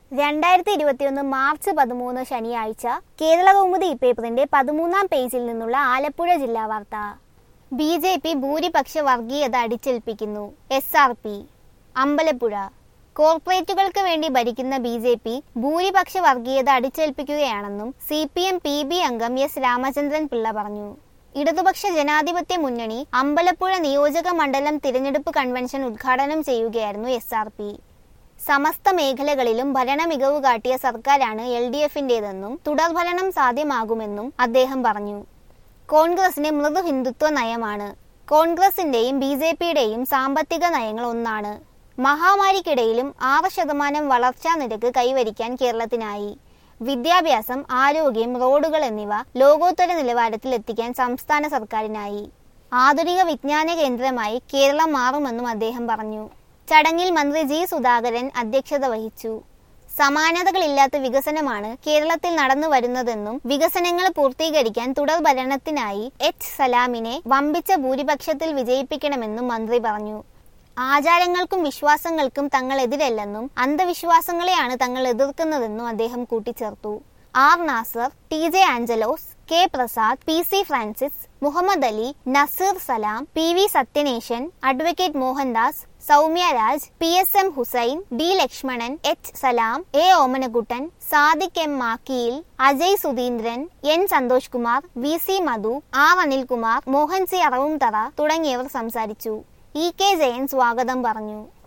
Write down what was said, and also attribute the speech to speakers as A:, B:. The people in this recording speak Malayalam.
A: രണ്ടായിരത്തി ഇരുപത്തിയൊന്ന് മാർച്ച് പതിമൂന്ന് ശനിയാഴ്ച കേരളകൗമുദി പേപ്പറിന്റെ പതിമൂന്നാം പേജിൽ നിന്നുള്ള ആലപ്പുഴ ജില്ലാ വാർത്ത ബി ജെ പി ഭൂരിപക്ഷ വർഗീയത അടിച്ചേൽപ്പിക്കുന്നു എസ് ആർ പി അമ്പലപ്പുഴ കോർപ്പറേറ്റുകൾക്ക് വേണ്ടി ഭരിക്കുന്ന ബി ജെ പി ഭൂരിപക്ഷ വർഗീയത അടിച്ചേൽപ്പിക്കുകയാണെന്നും C P M P B അംഗം എസ് രാമചന്ദ്രൻ പിള്ള പറഞ്ഞു ഇടതുപക്ഷ ജനാധിപത്യ മുന്നണി അമ്പലപ്പുഴ നിയോജക മണ്ഡലം തിരഞ്ഞെടുപ്പ് കൺവെൻഷൻ ഉദ്ഘാടനം ചെയ്യുകയായിരുന്നു എസ് ആർ പി സമസ്ത മേഖലകളിലും ഭരണ മികവ് കാട്ടിയ സർക്കാരാണ് എൽ ഡി എഫിന്റേതെന്നും തുടർഭരണം സാധ്യമാകുമെന്നും അദ്ദേഹം പറഞ്ഞു കോൺഗ്രസിന് മൃദു ഹിന്ദുത്വ നയമാണ് കോൺഗ്രസിന്റെയും ബി ജെ പിയുടെയും സാമ്പത്തിക നയങ്ങൾ ഒന്നാണ് മഹാമാരിക്കിടയിലും ആറ് ശതമാനം വളർച്ചാ നിരക്ക് കൈവരിക്കാൻ കേരളത്തിനായി വിദ്യാഭ്യാസം ആരോഗ്യം റോഡുകൾ എന്നിവ ലോകോത്തര നിലവാരത്തിൽ എത്തിക്കാൻ സംസ്ഥാന സർക്കാരിനായി ആധുനിക വിജ്ഞാന കേന്ദ്രമായി കേരളം മാറുമെന്നും അദ്ദേഹം പറഞ്ഞു ചടങ്ങിൽ മന്ത്രി ജി സുധാകരൻ അധ്യക്ഷത വഹിച്ചു സമാനതകളില്ലാത്ത വികസനമാണ് കേരളത്തിൽ നടന്നു വരുന്നതെന്നും വികസനങ്ങൾ പൂർത്തീകരിക്കാൻ തുടർ ഭരണത്തിനായി എച്ച് സലാമിനെ വമ്പിച്ച ഭൂരിപക്ഷത്തിൽ വിജയിപ്പിക്കണമെന്നും മന്ത്രി പറഞ്ഞു ആചാരങ്ങൾക്കും വിശ്വാസങ്ങൾക്കും തങ്ങൾ എതിരല്ലെന്നും അന്ധവിശ്വാസങ്ങളെയാണ് തങ്ങൾ എതിർക്കുന്നതെന്നും അദ്ദേഹം കൂട്ടിച്ചേർത്തു R Nasar T J Anjalose K Prasad P C Francis Muhammad Ali Naseer Salam P V Sathyaneshan advocate Mohandas Soumya Raj P S M Hussain D Lakshmanan H Salam A Omanakuttan Sadiq M Makkiyil Ajay Sudheendran N Santhosh Kumar V C Madhu R Anilkumar Mohan C Aravumthara തുടങ്ങിയവർ സംസാരിച്ചു ഇ കെ ജയൻ സ്വാഗതം പറഞ്ഞു